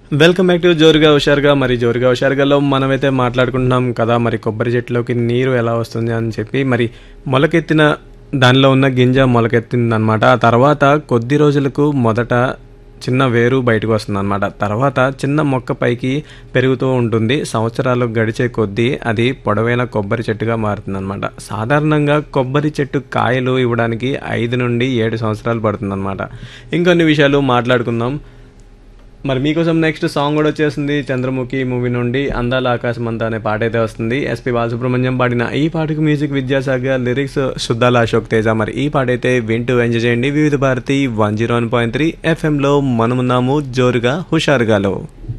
welcome back to జోరుగా హుషారుగా మరి జోరుగా హుషారుగాలో మనమైతే మాట్లాడుకుంటున్నాం కదా మరి కొబ్బరి చెట్టులోకి నీరు ఎలా వస్తుంది అని చెప్పి మరి మొలకెత్తిన దానిలో ఉన్న గింజ మొలకెత్తింది అనమాట ఆ తర్వాత కొద్ది రోజులకు మొదట చిన్న వేరు బయటకు వస్తుంది అనమాట తర్వాత చిన్న మొక్క పైకి పెరుగుతూ ఉంటుంది సంవత్సరాలు గడిచే కొద్దీ అది పొడవైన కొబ్బరి చెట్టుగా మారుతుంది అనమాట సాధారణంగా కొబ్బరి చెట్టు కాయలు ఇవ్వడానికి ఐదు నుండి ఏడు సంవత్సరాలు పడుతుంది అనమాట ఇంకొన్ని విషయాలు మాట్లాడుకుందాం మరి మీకోసం నెక్స్ట్ సాంగ్ కూడా వచ్చేసింది చంద్రముఖి మూవీ నుండి అందాల ఆకాశం అంతా అనే పాట అయితే వస్తుంది ఎస్పి బాలసుబ్రహ్మణ్యం పాడిన ఈ పాటకు మ్యూజిక్ విద్యాసాగర్ లిరిక్స్ శుద్ధాల అశోక్ తేజ మరి ఈ పాట అయితే వింటూ ఎంజాయ్ చేయండి Vividh Bharati one zero one point three ఎఫ్ఎంలో మనమున్నాము జోరుగా హుషారుగాలో